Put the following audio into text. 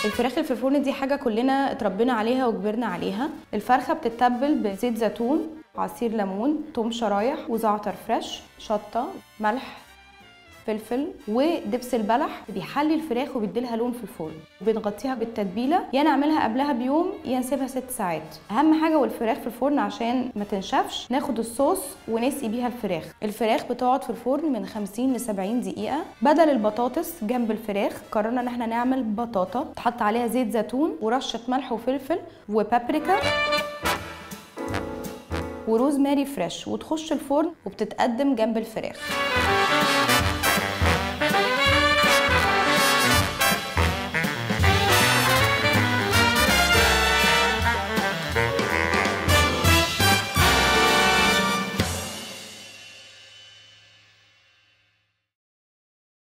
الفراخ اللي في الفرن دي حاجه كلنا اتربينا عليها وكبرنا عليها الفرخه بتتبل بزيت زيتون عصير ليمون توم شرايح وزعتر فريش شطه ملح فلفل ودبس البلح بيحلي الفراخ وبيديلها لون في الفرن بنغطيها بالتتبيله يا نعملها قبلها بيوم يا نسيبها ست ساعات اهم حاجه والفراخ في الفرن عشان ما تنشفش ناخد الصوص ونسقي بيها الفراخ الفراخ بتقعد في الفرن من 50 ل 70 دقيقه بدل البطاطس جنب الفراخ قررنا ان احنا نعمل بطاطا تحط عليها زيت زيتون ورشه ملح وفلفل وبابريكا وروزماري فريش وتخش الفرن وبتتقدم جنب الفراخ